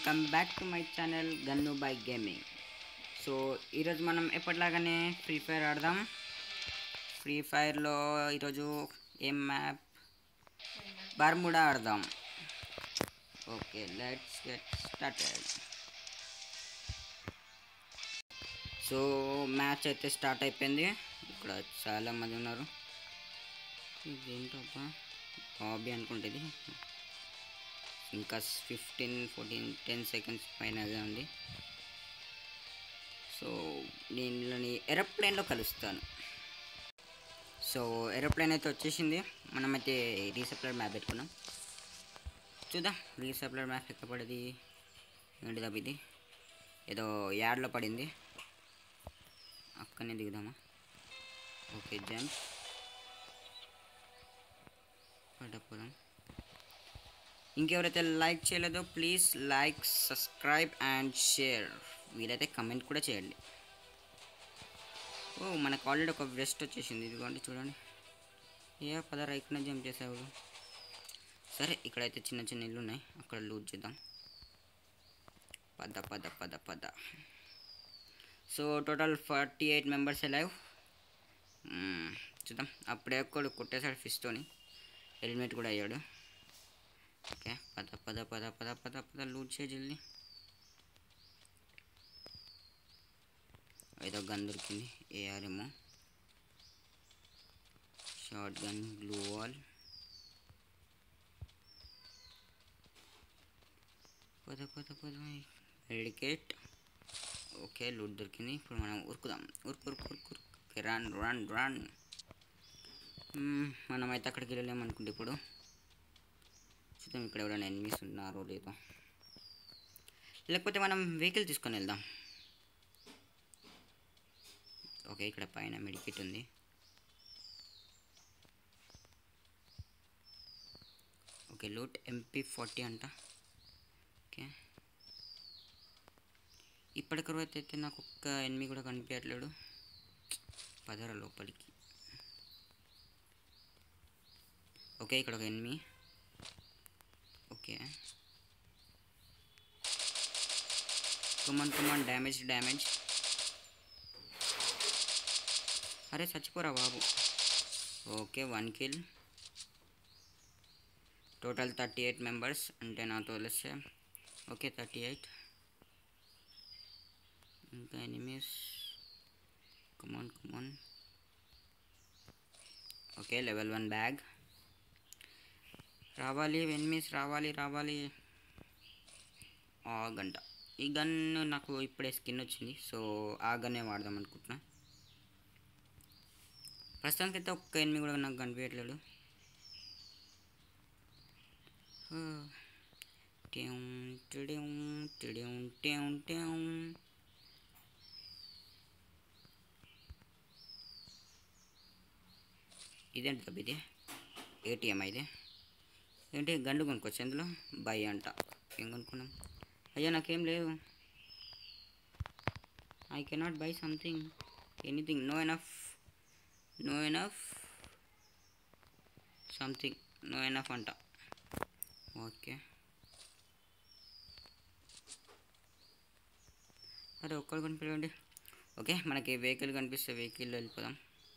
Welcome back to my channel Gannu by gaming so ఈరోజు మనం ఎప్పటిలాగానే ఫ్రీ ఫైర్ ఆడదాం ఫ్రీ ఫైర్లో ఈరోజు ఏం మ్యాప్ బార్ముడా ఆడదాం okay let's get started so match అయితే స్టార్ట్ అయిపోయింది ఇక్కడ చాలా మంది ఉన్నారు ఇదేంటబ్బా హాబీ అనుకుంటుంది ఇంకా ఫిఫ్టీన్ ఫోర్టీన్ టెన్ సెకండ్స్ పైన అదే ఉంది సో దీనిలోని ఏరోప్లేన్లో కలుస్తాను సో ఏరోప్లేన్ అయితే వచ్చేసింది మనమైతే రీసప్లర్ మ్యాప్ పెట్టుకున్నాం చూద్దాం రీసప్లర్ మ్యాప్ ఎక్కడ పడింది ఏంటిదా ఇది ఏదో యాడ్లో పడింది అక్కడనే దిగుదామా ఓకే జంప్ పడపోదాం ఇంకెవరైతే లైక్ చేయలేదో please like subscribe and share వీలైతే కమెంట్ కూడా చేయండి ఓ మనకు ఆల్రెడీ ఒక వెస్ట్ వచ్చేసింది ఇదిగోండి చూడండి ఏ పద రైకున జంప్ చేసావు సరే ఇక్కడైతే చిన్న చిన్న ఇల్లు ఉన్నాయి అక్కడ లూట్ చేద్దాం పద పద పద పద so total forty eight members live చూద్దాం అప్పుడే ఒక్కడు కొట్టేశాడు ఫిస్తోని హెల్మెట్ కూడా అయ్యాడు ఓకే పద పద పద పద పద పద లూట్ చేయ జల్దీ ఏదో గన్ దొరికింది ఏఆర్ ఏమో షార్ట్ గన్ గ్లూ వాల్ పద పద పద మెడికేట్ ఓకే లూట్ దొరికింది ఇప్పుడు మనం ఉరుకుదాం ఉరుకు ఉరుకు ఉరుకు ఉరుకు రన్ రన్ రన్ మనమైతే అక్కడికి వెళ్ళలేము అనుకుంటే ఇప్పుడు చూద్దాం ఇక్కడ ఎవరైనా ఎనిమిస్ ఉన్నారో లేదో లేకపోతే మనం వెహికల్ తీసుకొని వెళ్దాం ఓకే ఇక్కడ పైన మెడికిట్ ఉంది ఓకే లూట్ ఎంపీ ఫార్టీ అంట ఓకే ఇప్పటికరకు అయితే నాకు ఒక్క ఎనిమి కూడా కనిపించట్లేడు పదర లోపలికి ఓకే ఇక్కడ ఒక enemy okay come on come on damage damage అరే చచ్చిపోరా బాబు okay one kill total thirty eight members అంటే నాతో తెలిస్తే ఓకే థర్టీ ఎయిట్ ఇంకా enemies come on come on okay level one bag రావాలి ఎనిమిస్ రావాలి రావాలి ఆ గంట ఈ గన్ నాకు ఇప్పుడే స్కిన్ వచ్చింది సో ఆ గన్నే వాడదాం అనుకుంటున్నా ప్రస్తుతానికి అయితే ఒక్క ఎనిమిది కూడా నాకు కనిపించట్లేడు ట్యాం, టిడ్యాం, టిడ్యాం, ట్యాం, ట్యాం. ఇదేంటి తప్ప ఇది ఏటీఎం ఇది ఏంటి గండు కొనుక్కోవచ్చు అందులో బై అంట ఏం కొనుక్కున్నాం అయ్యా నాకేం లేదు I cannot buy something anything no enough no enough something no enough అంట ఓకే అరే ఒక్కరు కనిపించండి ఓకే మనకి వెహికల్ కనిపిస్తే వెహికల్ వెళ్ళిపోదాం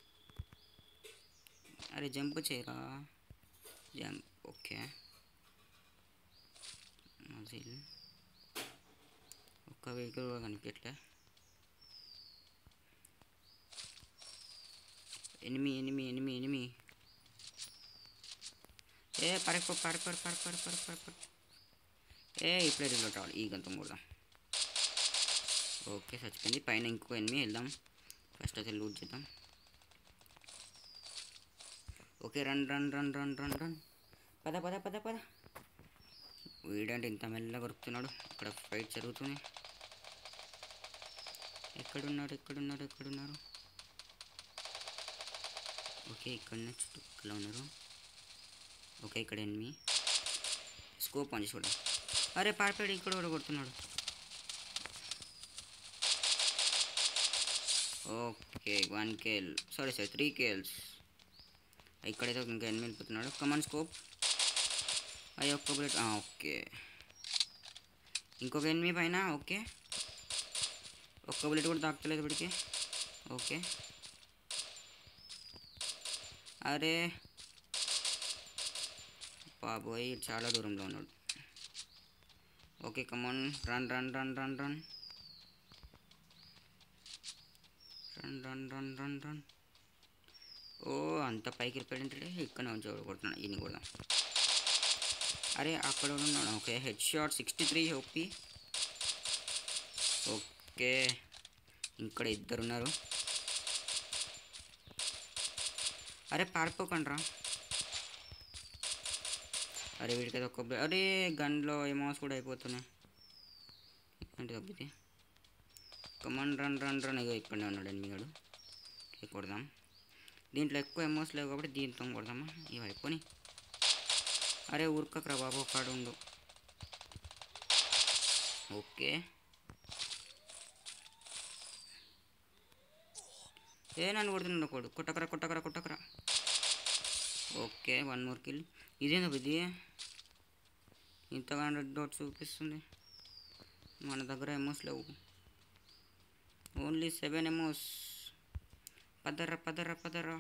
అరే జంప్ చేయరా జంప్ ఓకే మజిల్ ఒక్క వెహికల్ కూడా కనిపించట్లే ఎనిమి ఎనిమి ఎనిమి ఎనిమి ఏ పరప పరప పర పర పర పర పర ఏ ఇప్పుడే రిలోట్ అవ్వాలి ఈ గంతం కూడా ఓకే చచ్చిపోయింది పైన ఇంకో ఎనిమి వెళ్దాం ఫస్ట్ అయితే లూట్ చేద్దాం okay run run run run run run పద పద పద పద వీడంటే ఇంత మెల్లగా కొరుకుతున్నాడు ఇక్కడ ఫైట్ జరుగుతుంది ఎక్కడున్నారు ఎక్కడున్నారు ఎక్కడున్నారు ఓకే ఇక్కడనే చుట్టుపక్కల ఉన్నారు ఓకే ఇక్కడ ఎనిమి స్కోప్ అని చూడ అరే పారిపోయాడు ఇక్కడ కూడా కొడుతున్నాడు okay one kill sorry sorry three kills ఇక్కడైతే ఇంకా ఎనిమిది వెళ్ళిపోతున్నాడు కమాన్ స్కోప్ అయ్యో ఒక్క బుల్లెట్ ఓకే ఇంకొక ఎనిమిది పైన ఓకే ఒక్క బుల్లెట్ కూడా తాకుతలేదు ఇప్పటికి ఓకే అరే బాబోయ్ చాలా దూరంలో ఉన్నాడు okay come on run run run run run run run run run run ఓ అంత పైకి వెళ్ళిపోయింటే ఇక్కడ ఉంచి కొడుతున్నాను ఈయన కూడా అరే అక్కడ ఉన్నాడు okay head shot sixty three OP okay ఇక్కడ ఇద్దరు ఉన్నారు అరే పారిపోకండి రా అరే వీడికి ఒక అరే గన్లో ఎమోస్ కూడా అయిపోతున్నాయి ఏంటి తప్పితే కమాన్ రన్ రన్ రన్ ఇగో ఇక్కడనే ఉన్నాడు ఎనిమిగాడు కొడదాం దీంట్లో ఎక్కువ ఎమోస్ లేవు కాబట్టి దీంతో కొడదామా ఇవి అయిపోయి అరే ఊరుకకరా బాబు ఒక్కడు ఉండు ఓకే ఏ నన్ను కొడుతున్నాడు కొడు కొట్టకరా కొట్టకరా కొట్టకరా ఓకే వన్ మోర్ కిల్ ఇదేందా ఇది ఇంతగా రెడ్ డాట్ చూపిస్తుంది మన దగ్గర ఎమోస్ లేవు ఓన్లీ సెవెన్ ఎమోస్ పదరా పదరా పదరా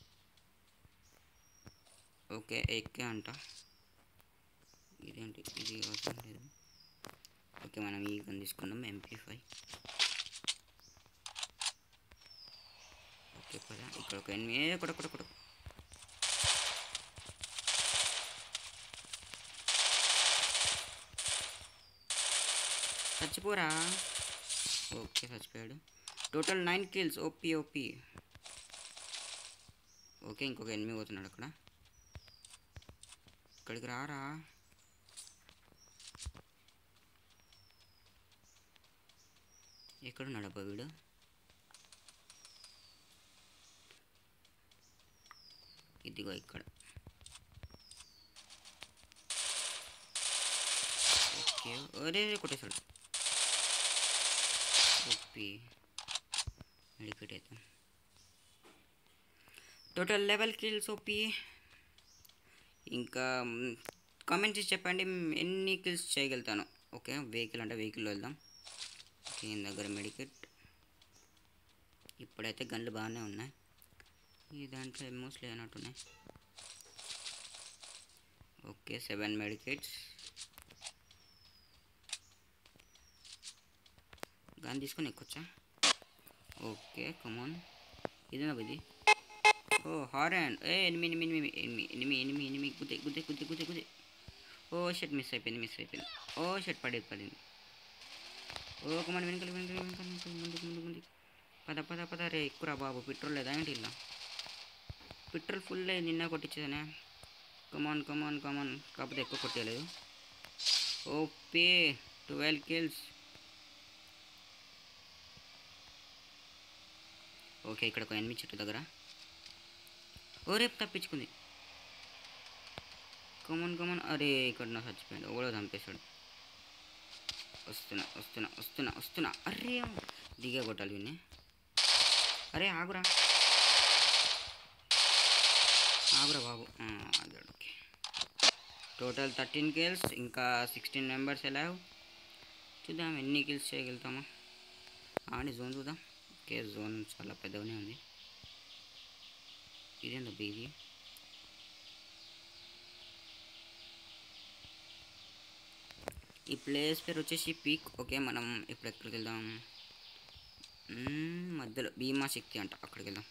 ఓకే ఎక్కే అంట ఇదేంటి ఇది అవసరం లేదు ఓకే మనం ఈ గన్ తీసుకున్నాం ఎంపీ ఫైవ్ ఓకే పద ఇక్కడ ఒక ఎనిమిది ఏ కొడ కొడ కొడ చచ్చిపోరా ఓకే చచ్చిపోయాడు total nine kills OP OP okay ఇంకొక ఎనిమిది పోతున్నాడు అక్కడ ఇక్కడికి రారా ఎక్కడున్నాడు అబ్బా వీడు ఇదిగో ఇక్కడ ఓకే ఒరే కొట్టేశాడు ఓపి మెడికేట్ అవుతాం టోటల్ లెవెల్ కిల్స్ ఓపి ఇంకా కామెంట్ చేసి చెప్పండి మ్, ఎన్ని కిల్స్ చేయగలుగుతాను ఓకే వెహికల్ అంటే వెహికల్లో వెళ్దాం ఓకే ఈయన దగ్గర మెడికెట్ ఇప్పుడైతే గన్లు బాగానే ఉన్నాయి ఈ దాంట్లో ఎమోస్ లేనట్టున్నాయి ఓకే సెవెన్ మెడికెట్స్ గన్ తీసుకొని ఎక్కొచ్చా ఓకే కమాన్ ఇదేనా ఇది ఓ హారన్ ఏ enemy enemy enemy enemy enemy enemy enemy గుద్దే గుద్దే గుద్దే గుద్దే గుద్దే ఓ షర్ట్ మిస్ అయిపోయింది మిస్ అయిపోయింది ఓ షర్ట్ పడేది పడింది ఓ కమాన్ వెనకాల వెనకాల వెనకాల వెనకాల ముందుకు ముందుకు ముందుకు పద పద పద రే ఎక్కురా బాబు పెట్రోల్ లేదా ఏంటి ఇలా పెట్రోల్ ఫుల్ అయ్యి నిన్న కొట్టించేదానే కమాన్ కమాన్ కమాన్ కాకపోతే ఎక్కువ కొట్టేయలేదు ఓపే ట్వెల్వ్ కిల్స్ ఓకే ఇక్కడ ఒక ఎనిమిది చెట్టు దగ్గర ఓ రేపు తప్పించుకుంది కమన్ కమన్ అరే ఇక్కడ నా చచ్చిపోయింది ఓడో చంపేశాడు వస్తున్నా వస్తున్నా వస్తున్నా వస్తున్నా అరే దిగే కొట్టాలి విన్ని అరే ఆగురా ఆగురా బాబు ఆ, ఆగాడు ఓకే టోటల్ థర్టీన్ కిల్స్ ఇంకా సిక్స్టీన్ మెంబర్స్ ఎలా చూద్దాం ఎన్ని కిల్స్ చేయగలుగుతామా అని జోన్ చూద్దాం ఓకే జోన్ చాలా పెద్దగానే ఉంది ఇదేందో ఇది ఈ ప్లేస్ పేరు వచ్చేసి పీక్ ఓకే మనం ఇప్పుడు ఎక్కడికి వెళ్దాం మ్మ్, మధ్యలో భీమా శక్తి అంట అక్కడికి వెళ్దాం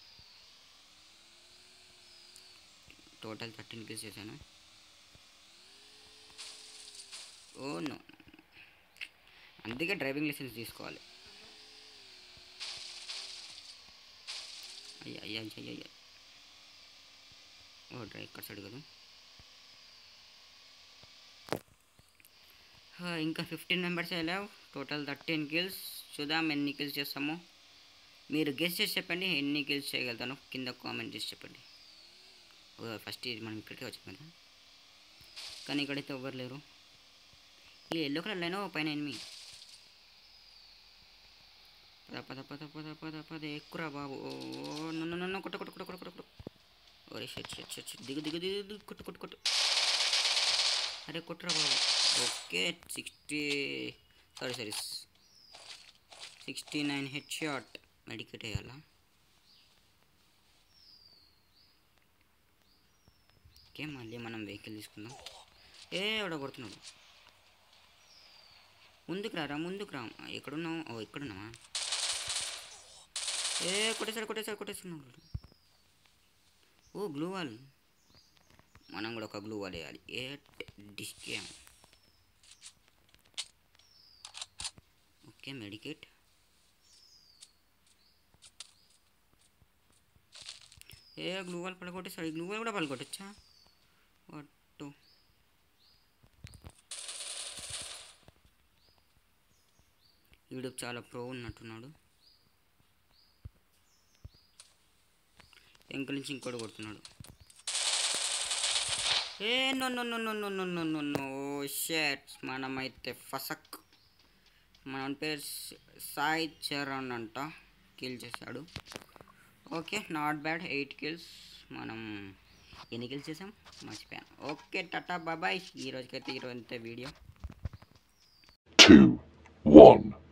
టోటల్ థర్టీన్ కిల్స్ చేశాను ఓ నో అందుకే డ్రైవింగ్ లైసెన్స్ తీసుకోవాలి అయ్యా అయ్యా అయ్యా అయ్యా ఓ డ్రై ఇక్కడ సైడ్ కదా హా, ఇంకా ఫిఫ్టీన్ మెంబర్స్ వెళ్ళావు టోటల్ థర్టీన్ కిల్స్ చూద్దాం ఎన్ని కిల్స్ చేస్తామో మీరు గెస్ట్ చేసి చెప్పండి ఎన్ని కిల్స్ చేయగలుగుతాను కింద కామెంట్ చేసి చెప్పండి ఓ ఫస్ట్ ఇది మనం ఇక్కడికే వచ్చాం కదా కానీ ఇక్కడైతే ఎవ్వరు లేరు ఈ ఎల్లో కలర్ లైన్ పైన ఎనిమి పద పద పద పద పద పద ఎక్కురా బాబు ఓ నన్ను నన్ను కొట్ట కొట్ట కొట్ట కొట్ట కొట్ట కొట్ట ఒరే షట్ షట్ షట్ షట్ దిగు దిగు దిగు దిగు కొట్టు కొట్టు కొట్టు అరే కొట్టురా బాబు okay sixty sorry sorry sixty nine head shot medkit వేయాలా ఓకే మళ్ళీ మనం వెహికల్ తీసుకుందాం ఏ ఎవడో కొడుతున్నాడు ముందుకు రారా ముందుకు రా ఎక్కడున్నావు ఓ ఇక్కడున్నావా ఏ కొట్టేసాడు కొట్టేసాడు కొట్టేస్తున్నాడు ఓ గ్లూ వాల్ మనం కూడా ఒక గ్లూ వాల్ వేయాలి ఏ డిస్కే ఓకే మెడికేట్ ఏ గ్లూ వాల్ పడగొట్టేసాడు గ్లూ వాల్ కూడా పడగొట్టచ్చా ఒట్టు వీడు చాలా ప్రో ఉన్నట్టున్నాడు వెంక నుంచి ఇంకోటి కొడుతున్నాడు ఏ no no no no no no no no no షేట్ మనమైతే ఫసక్ మన పేరు స- సాయి చరణ్ అంట కిల్ చేశాడు okay not bad eight kills మనం ఎన్ని కిల్స్ చేసాం మర్చిపోయాను ఓకే టాటా బాబాయ్ ఈ రోజుకైతే ఈరోజు అంతే వీడియో two, one.